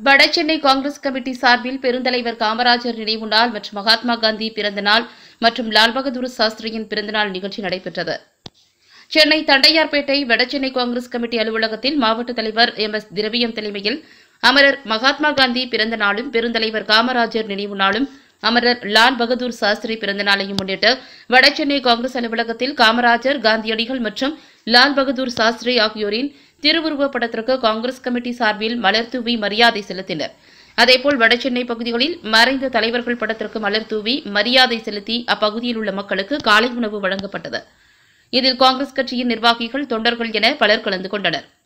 Vadachennai Congress committee சார்பில் பெருந்தலைவர் காமராஜர் நினைவு நாள் மற்றும் மகாத்மா காந்தி பிறந்த நாள் மற்றும் லால் பகதூர் சாஸ்திரியின் பிறந்தநாள் நிகழ்ச்சி நடைபெற்றது சென்னை தண்டையார்பேட்டை வடசென்னை காங்கிரஸ் கமிட்டி அலுவலகத்தில் மாவட்ட தலைவர் எம் எஸ் திரவியம் தலைமையில் அமரர் மகாத்மா காந்தி பிறந்த நாளும் பெருந்தலைவர் காமராஜர் நினைவு நாளும் அமரர் லால் பகதூர் சாஸ்திரி பிறந்த நாளையும் முன்னிட்டு வடசென்னை காங்கிரஸ் அலுவலகத்தில் காமராஜர் காந்தியடிகள் மற்றும் லால் பகதூர் சாஸ்திரி ஆகியோரின் திருவுருவப் படத்திற்கு காங்கிரஸ் கமிட்டி சார்பில் மலர் தூவி மரியாதை செலுத்தினர் அதேபோல் வடசென்னை பகுதிகளில் மறைந்த தலைவர்கள் படத்திற்கு மலர் தூவி மரியாதை செலுத்தி அப்பகுதியில் உள்ள மக்களுக்கு காலை உணவு வழங்கப்பட்டது இதில் காங்கிரஸ் கட்சியின் நிர்வாகிகள் தொண்டர்கள் என பலர் கலந்து கொண்டனர்